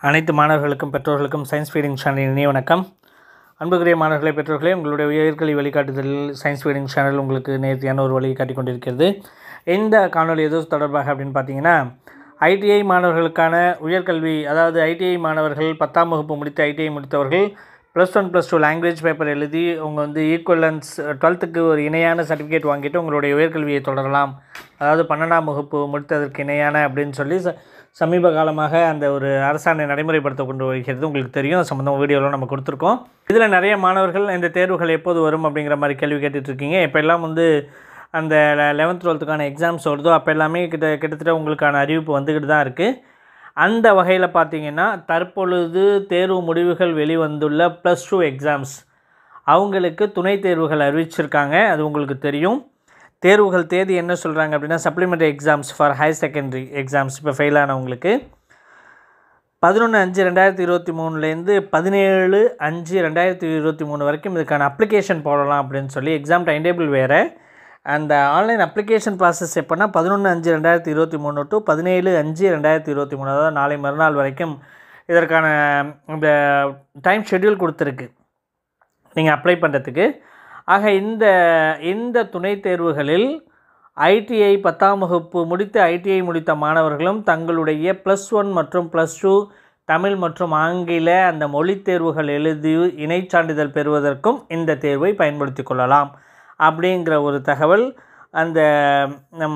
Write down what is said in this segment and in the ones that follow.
அனைத்து மாணவர்களுக்கும் பெற்றோர்களுக்கும் சயின்ஸ் ஃபீடிங் சேனல் இனிய வணக்கம் அன்புக்குரிய மாணவர்களே பெற்றோர்களே உங்களுடைய உயர்கல்வி வழிகாட்டுதலில் சயின்ஸ் ஃபீடிங் சேனல் உங்களுக்கு நேர்த்தியான ஒரு வழியை காட்டிக் கொண்டிருக்கிறது இந்த காணொலி எது தொடர்பாக அப்படின்னு பார்த்தீங்கன்னா ஐடிஐ மாணவர்களுக்கான உயர்கல்வி அதாவது ஐடிஐ மாணவர்கள் பத்தாம் வகுப்பு முடித்து ஐடிஐ முடித்தவர்கள் plus one plus two language paper எழுதி உங்க வந்து ஈக்குவலன்ஸ் டுவெல்த்துக்கு ஒரு இணையான சர்டிஃபிகேட் வாங்கிட்டு உங்களுடைய உயர்கல்வியை தொடரலாம் அதாவது பன்னெண்டாம் வகுப்பு முடித்ததற்கு இணையான அப்படின்னு சொல்லி ச- சமீப காலமாக அந்த ஒரு அரசாணை நடைமுறைப்படுத்த கொண்டு வருகிறது உங்களுக்கு தெரியும் அது சம்மந்தம் வீடியோவில் நம்ம கொடுத்துருக்கோம் இதில் நிறைய மாணவர்கள் இந்த தேர்வுகள் எப்போது வரும் அப்படிங்கிற மாதிரி கேள்வி கேட்டுட்டு இருக்கீங்க இப்போ எல்லாம் வந்து அந்த லெவன்த் டுவெல்த்துக்கான எக்ஸாம்ஸ் வருதோ அப்போ எல்லாமே கிட்ட கிட்டத்தட்ட உங்களுக்கான அறிவிப்பு வந்துக்கிட்டு தான் இருக்குது அந்த வகையில் பார்த்தீங்கன்னா தற்பொழுது தேர்வு முடிவுகள் வெளிவந்துள்ள ப்ளஸ் டூ எக்ஸாம்ஸ் அவங்களுக்கு துணை தேர்வுகள் அறிவிச்சிருக்காங்க அது உங்களுக்கு தெரியும் தேர்வுகள் தேதி என்ன சொல்கிறாங்க அப்படின்னா supplementary exams for higher secondary exams இப்போ ஃபெயில் ஆனவங்களுக்கு பதினொன்று அஞ்சு ரெண்டாயிரத்தி இருபத்தி மூணுலேருந்து பதினேழு அஞ்சு ரெண்டாயிரத்தி இருபத்தி மூணு வரைக்கும் இதுக்கான அப்ளிகேஷன் போடலாம் அப்படின்னு சொல்லி எக்ஸாம் டைம் டேபிள் வேறு அந்த ஆன்லைன் அப்ளிகேஷன் ப்ராசஸ் எப்போனா பதினொன்று அஞ்சு ரெண்டாயிரத்தி இருபத்தி மூணு டு பதினேழு அஞ்சு ரெண்டாயிரத்தி இருபத்தி மூணு அதாவது நாளை மறுநாள் வரைக்கும் இதற்கான இந்த டைம் ஷெட்யூல் கொடுத்துருக்கு நீங்கள் அப்ளை பண்ணுறதுக்கு ஆக இந்த இந்த துணைத் தேர்வுகளில் ஐடிஐ பத்தாம் வகுப்பு முடித்து ஐடிஐ முடித்த மாணவர்களும் தங்களுடைய ப்ளஸ் ஒன் மற்றும் ப்ளஸ் டூ தமிழ் மற்றும் ஆங்கில அந்த மொழித் தேர்வுகள் எழுதி இணைச் சான்றிதழ் பெறுவதற்கும் இந்த தேர்வை பயன்படுத்தி கொள்ளலாம் அப்படிங்கிற ஒரு தகவல் அந்த நம்ம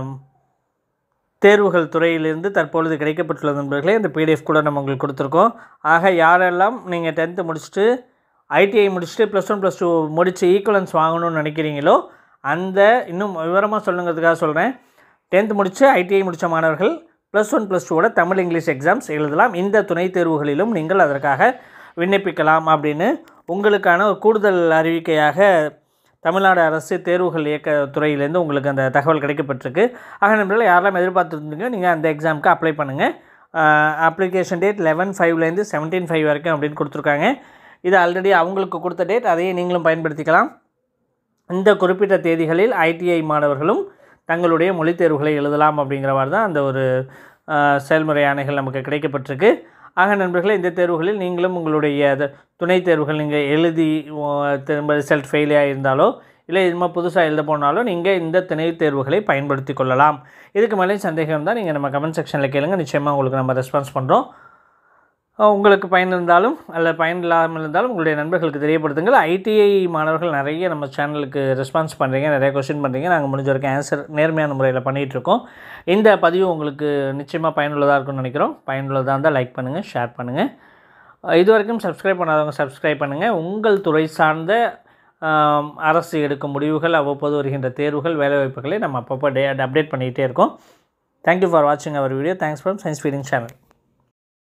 தேர்வுகள் துறையிலிருந்து தற்பொழுது கிடைக்கப்பட்டுள்ள நண்பர்களே இந்த பிடிஎஃப் கூட நம்ம உங்களுக்கு கொடுத்துருக்கோம் ஆக யாரெல்லாம் நீங்கள் டென்த்து முடிச்சுட்டு ஐடிஐ முடிச்சுட்டு ப்ளஸ் ஒன் ப்ளஸ் டூ முடித்து ஈக்குவலன்ஸ் வாங்கணும்னு நினைக்கிறீங்களோ அந்த இன்னும் விவரமாக சொல்லுங்கிறதுக்காக சொல்கிறேன் டென்த் முடித்து ஐடிஐ முடித்த மாணவர்கள் ப்ளஸ் ஒன் ப்ளஸ் டூவோட தமிழ் இங்கிலீஷ் எக்ஸாம்ஸ் எழுதலாம் இந்த துணைத் தேர்வுகளிலும் நீங்கள் அதற்காக விண்ணப்பிக்கலாம் அப்படின்னு உங்களுக்கான ஒரு கூடுதல் அறிவிக்கையாக தமிழ்நாடு அரசு தேர்வுகள் இயக்க துறையிலேருந்து உங்களுக்கு அந்த தகவல் கிடைக்கப்பட்டிருக்கு ஆக நண்பர்கள் யாரெல்லாம் எதிர்பார்த்துருந்தீங்க நீங்கள் அந்த எக்ஸாமுக்கு அப்ளை பண்ணுங்கள் அப்ளிகேஷன் டேட் லெவன் ஃபைவ்லேருந்து செவன்டீன் ஃபைவ் வரைக்கும் அப்படின்னு கொடுத்துருக்காங்க இது ஆல்ரெடி அவங்களுக்கு கொடுத்த டேட் அதையே நீங்களும் பயன்படுத்திக்கலாம் இந்த குறிப்பிட்ட தேதிகளில் ஐடிஐ மாணவர்களும் தங்களுடைய மொழித் தேர்வுகளை எழுதலாம் அப்படிங்கிற மாதிரி தான் அந்த ஒரு அஹ், செயல்முறை ஆணைகள் நமக்கு கிடைக்கப்பட்டிருக்கு ஆக நண்பர்களே இந்த தேர்வுகளில் நீங்களும் உங்களுடைய அது- துணைத் தேர்வுகள் நீங்கள் எழுதி ஓ, திரும்ப ரிசல்ட் ஃபெயிலியாக இருந்தாலோ இல்லை இதுமா புதுசாக எழுத போனாலோ நீங்கள் இந்த துணைத் தேர்வுகளை பயன்படுத்தி கொள்ளலாம் இதுக்கு மேலே சந்தேகம் தான் நீங்கள் நம்ம கமெண்ட் செக்ஷனில் கேளுங்க நிச்சயமாக உங்களுக்கு நம்ம ரெஸ்பான்ஸ் பண்ணுறோம் அஹ் உங்களுக்கு பயன் இருந்தாலும் அல்ல பயன் இல்லாமல் இருந்தாலும் உங்களுடைய நண்பர்களுக்கு தெரியப்படுத்துங்கள் ஐடிஐ மாணவர்கள் நிறைய நம்ம சேனலுக்கு ரெஸ்பான்ஸ் பண்ணுறீங்க நிறைய கொஸ்டின் பண்ணுறீங்க நாங்கள் முடிஞ்ச வரைக்கும் ஆன்சர் நேர்மையான முறையில் பண்ணிகிட்டு இருக்கோம் இந்த பதிவு உங்களுக்கு நிச்சயமாக பயனுள்ளதாக இருக்கும்னு நினைக்கிறோம் பயனுள்ளதாக இருந்தால் லைக் பண்ணுங்கள் ஷேர் பண்ணுங்கள் அஹ் இது வரைக்கும் சப்ஸ்கிரைப் பண்ணாதவங்க சப்ஸ்கிரைப் பண்ணுங்கள் உங்கள் துறை சார்ந்த ஆம், அரசு எடுக்கும் முடிவுகள் அவ்வப்போது வருகின்ற தேர்வுகள் வேலைவாய்ப்புகளை நம்ம அப்பப்போ டே அப்டேட் பண்ணிக்கிட்டே இருக்கோம் தேங்க்யூ ஃபார் வாட்சிங் our video thanks from science feeding channel